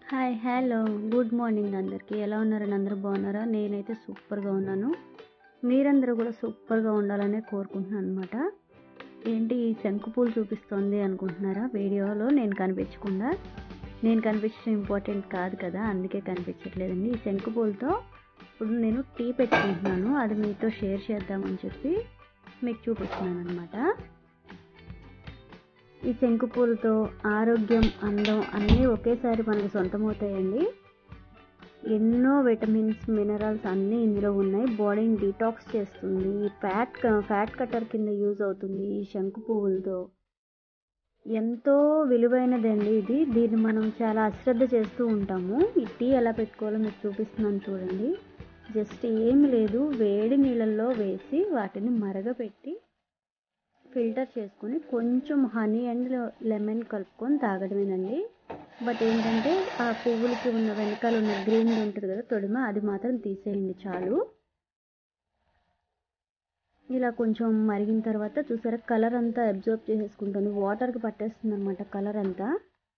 hi hello good morning అందరికీ ఎలా ఉన్నారని అందరూ బాగున్నారా నేనైతే సూపర్గా ఉన్నాను మీరందరూ కూడా సూపర్గా ఉండాలనే కోరుకుంటున్నాను అనమాట ఏంటి ఈ శంకు పూలు చూపిస్తోంది అనుకుంటున్నారా వీడియోలో నేను కనిపించకుండా నేను కనిపించడం ఇంపార్టెంట్ కాదు కదా అందుకే కనిపించట్లేదండి ఈ శంకు పూలతో ఇప్పుడు నేను టీ పెట్టుకుంటున్నాను అది మీతో షేర్ చేద్దామని చెప్పి మీకు చూపిస్తున్నాను అనమాట ఈ శంకు పూలతో ఆరోగ్యం అందం అన్నీ ఒకేసారి మనకు సొంతమవుతాయండి ఎన్నో విటమిన్స్ మినరల్స్ అన్నీ ఇందులో ఉన్నాయి బాడీని డిటాక్స్ చేస్తుంది ఫ్యాట్ ఫ్యాట్ కటర్ కింద యూజ్ అవుతుంది ఈ శంకు పువ్వులతో ఎంతో విలువైనదండి ఇది దీన్ని మనం చాలా అశ్రద్ధ చేస్తూ ఉంటాము ఈ టీ ఎలా పెట్టుకోవాలో మీకు చూపిస్తున్నాను చూడండి జస్ట్ ఏమి లేదు వేడి నీళ్ళల్లో వేసి వాటిని మరగపెట్టి ఫిల్టర్ చేసుకొని కొంచెం హనీ అండ్ లెమన్ కలుపుకొని తాగడమేనండి బట్ ఏంటంటే ఆ పువ్వులకి ఉన్న వెనకాల ఉన్న గ్రీన్ ఉంటుంది కదా తొడిమ అది మాత్రం తీసేయండి చాలు ఇలా కొంచెం మరిగిన తర్వాత చూసారా కలర్ అంతా అబ్జర్వ్ చేసేసుకుంటుంది వాటర్కి పట్టేస్తుంది అనమాట కలర్ అంతా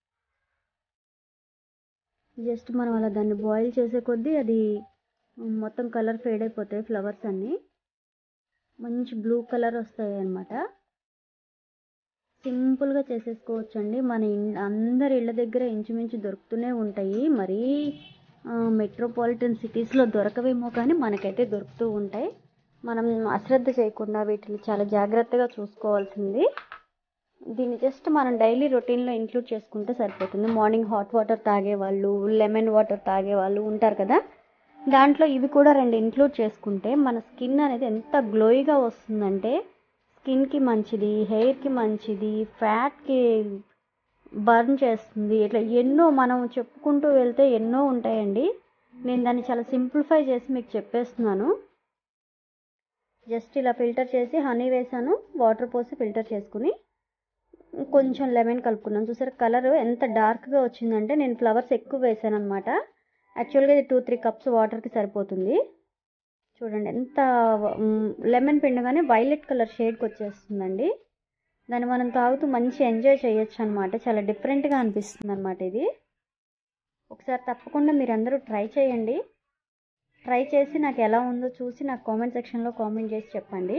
జస్ట్ మనం అలా దాన్ని బాయిల్ చేసే కొద్దీ అది మొత్తం కలర్ ఫేడ్ అయిపోతాయి ఫ్లవర్స్ అన్నీ మంచి బ్లూ కలర్ వస్తాయి అన్నమాట సింపుల్గా చేసేసుకోవచ్చు అండి మన అందరి ఇళ్ళ దగ్గర ఇంచుమించు దొరుకుతూనే ఉంటాయి మరీ మెట్రోపాలిటన్ సిటీస్లో దొరకవేమో కానీ మనకైతే దొరుకుతూ ఉంటాయి మనం అశ్రద్ధ చేయకుండా వీటిని చాలా జాగ్రత్తగా చూసుకోవాల్సింది దీన్ని జస్ట్ మనం డైలీ రొటీన్లో ఇంక్లూడ్ చేసుకుంటే సరిపోతుంది మార్నింగ్ హాట్ వాటర్ తాగేవాళ్ళు లెమన్ వాటర్ తాగేవాళ్ళు ఉంటారు కదా దాంట్లో ఇవి కూడా రెండు ఇంక్లూడ్ చేసుకుంటే మన స్కిన్ అనేది ఎంత గ్లోయిగా వస్తుందంటే స్కిన్కి మంచిది హెయిర్కి మంచిది ఫ్యాట్కి బర్న్ చేస్తుంది ఇట్లా ఎన్నో మనం చెప్పుకుంటూ వెళ్తే ఎన్నో ఉంటాయండి నేను దాన్ని చాలా సింప్లిఫై చేసి మీకు చెప్పేస్తున్నాను జస్ట్ ఇలా ఫిల్టర్ చేసి హనీ వేసాను వాటర్ పోసి ఫిల్టర్ చేసుకుని కొంచెం లెమన్ కలుపుకున్నాను చూసారు కలర్ ఎంత డార్క్గా వచ్చిందంటే నేను ఫ్లవర్స్ ఎక్కువ వేసాను అనమాట యాక్చువల్గా ఇది టూ త్రీ కప్స్ వాటర్కి సరిపోతుంది చూడండి ఎంత లెమన్ పిండగానే వైలెట్ కలర్ షేడ్కి వచ్చేస్తుందండి దాన్ని మనం తాగుతూ మంచి ఎంజాయ్ చేయొచ్చు అనమాట చాలా డిఫరెంట్గా అనిపిస్తుంది అనమాట ఇది ఒకసారి తప్పకుండా మీరందరూ ట్రై చేయండి ట్రై చేసి నాకు ఎలా ఉందో చూసి నాకు కామెంట్ సెక్షన్లో కామెంట్ చేసి చెప్పండి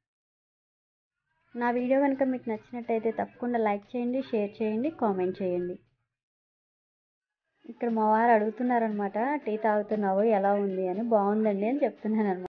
నా వీడియో కనుక మీకు నచ్చినట్టయితే తప్పకుండా లైక్ చేయండి షేర్ చేయండి కామెంట్ చేయండి ఇక్కడ మా వారు అడుగుతున్నారనమాట టీ తాగుతున్నావు ఎలా ఉంది అని బాగుందండి అని చెప్తున్నాను అనమాట